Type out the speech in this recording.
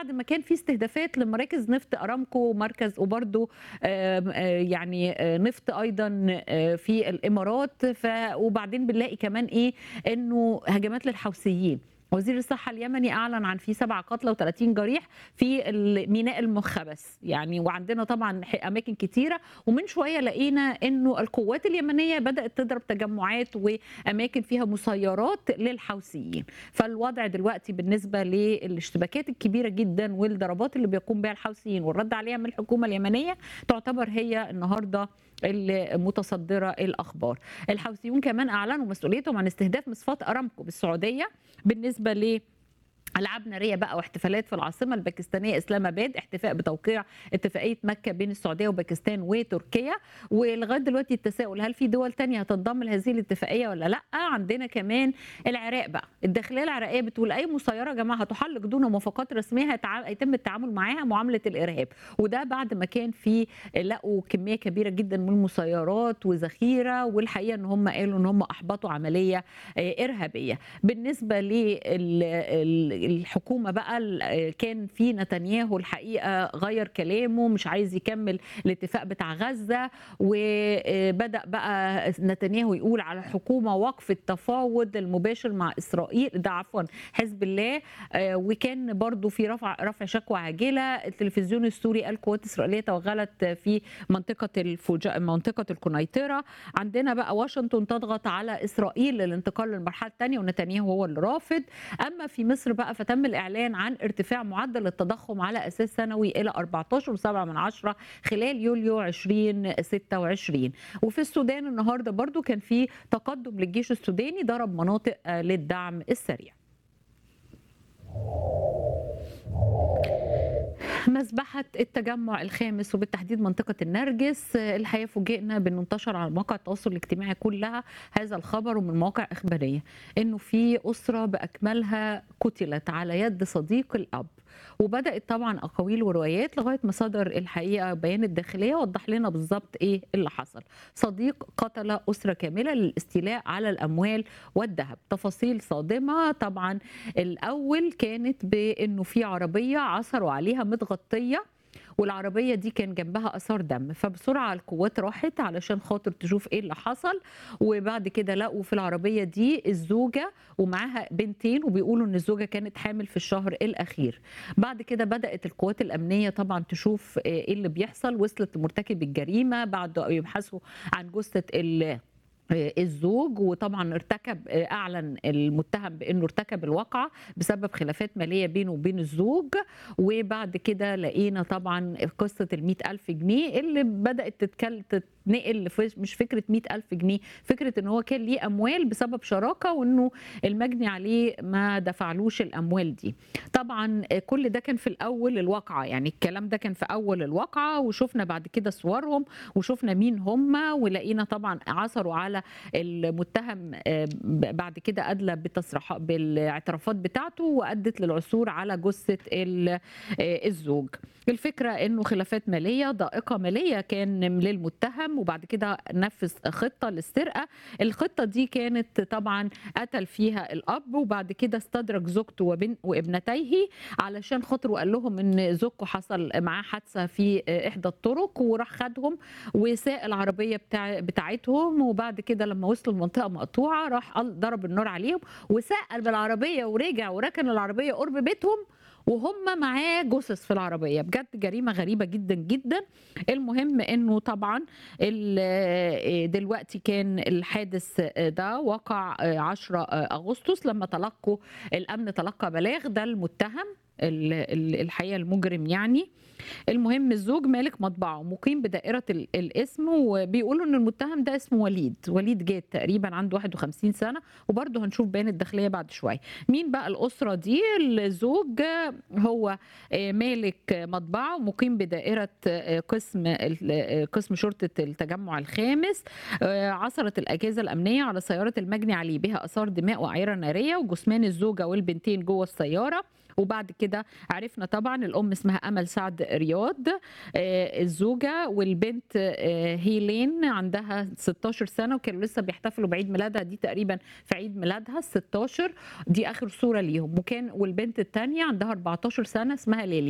بعد ما كان في استهدافات لمراكز نفط ارامكو ومركز وبرده يعني آه، نفط ايضا آه، في الامارات ف وبعدين بنلاقي كمان ايه انه هجمات للحوثيين وزير الصحة اليمني أعلن عن في سبعة قتلى و30 جريح في ميناء المخبس يعني وعندنا طبعا أماكن كتيرة ومن شوية لقينا أنه القوات اليمنية بدأت تضرب تجمعات وأماكن فيها مسيرات للحوثيين فالوضع دلوقتي بالنسبة للاشتباكات الكبيرة جدا والضربات اللي بيقوم بها الحوثيين والرد عليها من الحكومة اليمنية تعتبر هي النهارده المتصدره الاخبار. الحوثيون كمان اعلنوا مسؤوليتهم عن استهداف مصفات ارامكو بالسعوديه بالنسبه ل العاب ناريه بقى واحتفالات في العاصمه الباكستانيه اسلام اباد احتفاء بتوقيع اتفاقيه مكه بين السعوديه وباكستان وتركيا ولغايه دلوقتي التساؤل هل في دول تانية هتنضم لهذه الاتفاقيه ولا لا عندنا كمان العراق بقى الداخليه العراقيه بتقول اي مسيره يا جماعه هتحلق دون موافقات رسميه هيتم التعامل معاها معامله الارهاب وده بعد ما كان في لقوا كميه كبيره جدا من المسيرات وذخيره والحقيقه ان هم قالوا ان هم احبطوا عمليه ارهابيه بالنسبه لل الحكومه بقى كان في نتنياهو الحقيقه غير كلامه مش عايز يكمل الاتفاق بتاع غزه وبدا بقى نتنياهو يقول على الحكومه وقف التفاوض المباشر مع اسرائيل ده عفوا حزب الله وكان برضو في رفع رفع شكوى عاجله التلفزيون السوري قال قوات اسرائيليه توغلت في منطقه الفوجا منطقه القنيطره عندنا بقى واشنطن تضغط على اسرائيل للانتقال للمرحله الثانيه ونتنياهو هو اللي رافض اما في مصر بقى فتم الإعلان عن ارتفاع معدل التضخم على أساس سنوي إلى 14.7 من عشرة خلال يوليو 2026 وفي السودان النهاردة برضو كان في تقدم للجيش السوداني ضرب مناطق للدعم السريع مذبحة التجمع الخامس وبالتحديد منطقة النرجس الحقيقة فوجئنا بأنه انتشر على مواقع التواصل الاجتماعي كلها هذا الخبر ومن مواقع إخبارية أنه في أسرة بأكملها قتلت على يد صديق الأب وبدات طبعا اقاويل وروايات لغايه ما صدر الحقيقه بيان الداخليه وضح لنا بالظبط ايه اللي حصل صديق قتل اسره كامله للاستيلاء على الاموال والذهب تفاصيل صادمه طبعا الاول كانت بانه في عربيه عثروا عليها متغطيه والعربية دي كان جنبها أثار دم فبسرعة القوات راحت علشان خاطر تشوف إيه اللي حصل وبعد كده لقوا في العربية دي الزوجة ومعاها بنتين وبيقولوا إن الزوجة كانت حامل في الشهر الأخير بعد كده بدأت القوات الأمنية طبعا تشوف إيه اللي بيحصل وصلت لمرتكب الجريمة بعد يبحثوا عن جثة الزوج وطبعا ارتكب اعلن المتهم بانه ارتكب الواقعه بسبب خلافات ماليه بينه وبين الزوج وبعد كده لقينا طبعا قصه ال ألف جنيه اللي بدات تتكلم تتنقل مش فكره ألف جنيه فكره ان هو كان ليه اموال بسبب شراكه وانه المجني عليه ما دفعلوش الاموال دي طبعا كل ده كان في الاول الواقعه يعني الكلام ده كان في اول الواقعه وشفنا بعد كده صورهم وشفنا مين هم ولقينا طبعا عثروا على المتهم بعد كده ادلى بالتصريحات بالاعترافات بتاعته وادت للعثور على جثه الزوج الفكره انه خلافات ماليه ضائقه ماليه كان للمتهم وبعد كده نفذ خطه للسرقه الخطه دي كانت طبعا قتل فيها الاب وبعد كده استدرج زوجته وبن وابنتيه علشان خاطر وقال لهم ان زوجته حصل معاه حادثه في احدى الطرق وراح خدهم وساق العربيه بتاع بتاعتهم وبعد كده لما وصلوا المنطقه مقطوعه راح ضرب النار عليهم وسقل بالعربيه ورجع وركن العربيه قرب بيتهم وهم معاه جثث في العربيه بجد جريمه غريبه جدا جدا المهم انه طبعا دلوقتي كان الحادث ده وقع 10 اغسطس لما تلقوا الامن تلقى بلاغ ده المتهم الحقيقه المجرم يعني المهم الزوج مالك مطبعه مقيم بدائرة الاسم وبيقولوا ان المتهم ده اسمه وليد وليد جاد تقريبا عنده 51 سنة وبرضه هنشوف بيان الداخلية بعد شوية مين بقى الأسرة دي الزوج هو مالك مطبعه مقيم بدائرة قسم قسم شرطة التجمع الخامس عثرت الأجهزة الأمنية على سيارة المجني عليه بها آثار دماء وأعيرة نارية وجثمان الزوجة والبنتين جوه السيارة وبعد كده عرفنا طبعًا الأم اسمها أمل سعد رياض آآ الزوجة والبنت آآ هيلين عندها 16 سنة وكانوا لسه بيحتفلوا بعيد ميلادها دي تقريبًا في عيد ميلادها ال16 دي آخر صورة ليهم، وكان والبنت التانية عندها 14 سنة اسمها ليلي.